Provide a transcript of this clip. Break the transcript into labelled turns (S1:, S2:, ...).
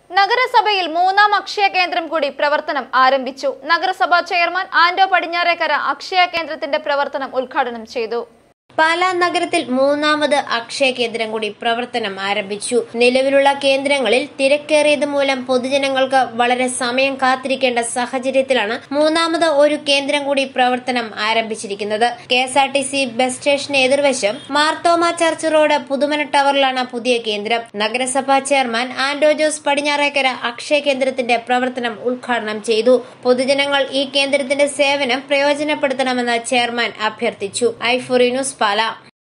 S1: നഗരസഭയിൽ മൂന്നാം അക്ഷയ കേന്ദ്രം കൂടി പ്രവർത്തനം ആരംഭിച്ചു നഗരസഭാ ചെയർമാൻ ആന്റോ പടിഞ്ഞാറേക്കര അക്ഷയ കേന്ദ്രത്തിന്റെ പ്രവർത്തനം ഉദ്ഘാടനം ചെയ്തു
S2: പാലാ നഗരത്തിൽ മൂന്നാമത് അക്ഷയ കേന്ദ്രം കൂടി പ്രവർത്തനം ആരംഭിച്ചു നിലവിലുള്ള കേന്ദ്രങ്ങളിൽ തിരക്കേറിയത് മൂലം പൊതുജനങ്ങൾക്ക് വളരെ സമയം കാത്തിരിക്കേണ്ട സാഹചര്യത്തിലാണ് മൂന്നാമത് ഒരു കേന്ദ്രം കൂടി പ്രവർത്തനം ആരംഭിച്ചിരിക്കുന്നത് K S R T C bus സ്റ്റേഷന് എതിർവശം മാർത്തോമ ചർച്ച് റോഡ് പുതുമന ടവറിലാണ് പുതിയ കേന്ദ്രം നഗരസഭാ ചെയർമാൻ ആന്റോ ജോസ് പടിഞ്ഞാറേക്കര അക്ഷയ കേന്ദ്രത്തിന്റെ പ്രവർത്തനം ഉദ്ഘാടനം ചെയ്തു പൊതുജനങ്ങൾ ഈ കേന്ദ്രത്തിന്റെ സേവനം പ്രയോജനപ്പെടുത്തണമെന്ന് ചെയർമാൻ അഭ്യർത്ഥിച്ചു ഐഫുറി ന്യൂസ് പാല